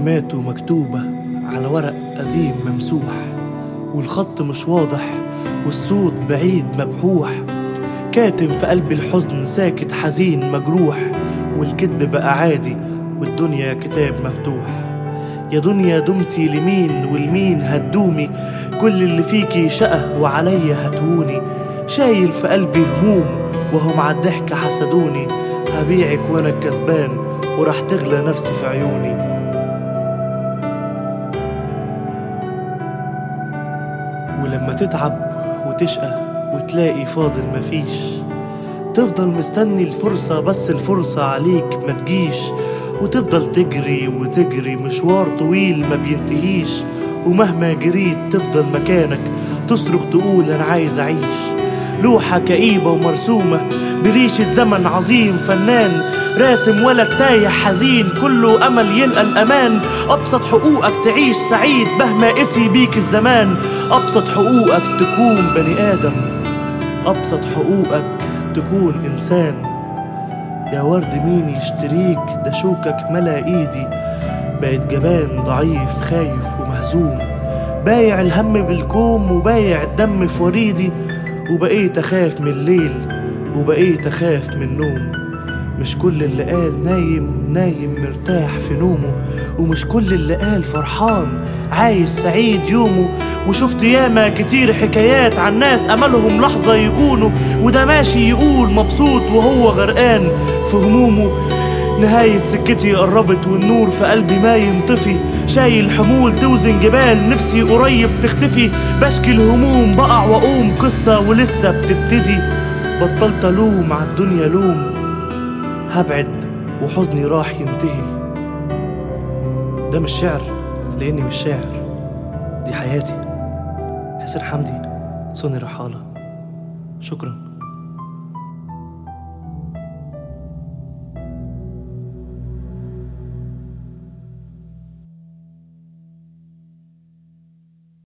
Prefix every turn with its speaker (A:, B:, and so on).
A: كلماته مكتوبة على ورق قديم ممسوح والخط مش واضح والصوت بعيد مبحوح كاتم في قلب الحزن ساكت حزين مجروح والكذب بقى عادي والدنيا كتاب مفتوح يا دنيا دمتي لمين والمين هتدومي كل اللي فيكي شقى وعليا هتهوني شايل في قلبي هموم وهم عالضحك حسدوني هبيعك وانا الكسبان وراح تغلى نفسي في عيوني ولما تتعب وتشقى وتلاقي فاضل مفيش تفضل مستني الفرصة بس الفرصة عليك ما تجيش وتفضل تجري وتجري مشوار طويل ما بينتهيش ومهما جريت تفضل مكانك تصرخ تقول انا عايز اعيش لوحة كئيبة ومرسومة بريشة زمن عظيم فنان راسم ولد تايه حزين كله أمل يلقى الأمان أبسط حقوقك تعيش سعيد مهما قسي بيك الزمان أبسط حقوقك تكون بني آدم أبسط حقوقك تكون إنسان يا ورد مين يشتريك ده شوكك ملا إيدي بقيت جبان ضعيف خايف ومهزوم بايع الهم بالكوم وبايع الدم في وريدي وبقيت أخاف من الليل وبقيت أخاف من النوم مش كل اللي قال نايم نايم مرتاح في نومه ومش كل اللي قال فرحان عايش سعيد يومه وشفت ياما كتير حكايات عن ناس أملهم لحظة يكونوا وده ماشي يقول مبسوط وهو غرقان في همومه نهاية سكتي قربت والنور في قلبي ما ينطفي شايل حمول توزن جبال نفسي قريب تختفي بشكي الهموم بقع واقوم قصة ولسه بتبتدي بطلت الوم على الدنيا لوم هبعد وحزني راح ينتهي ده مش شعر لاني مش شاعر دي حياتي حسين حمدي سوني رحالة شكرا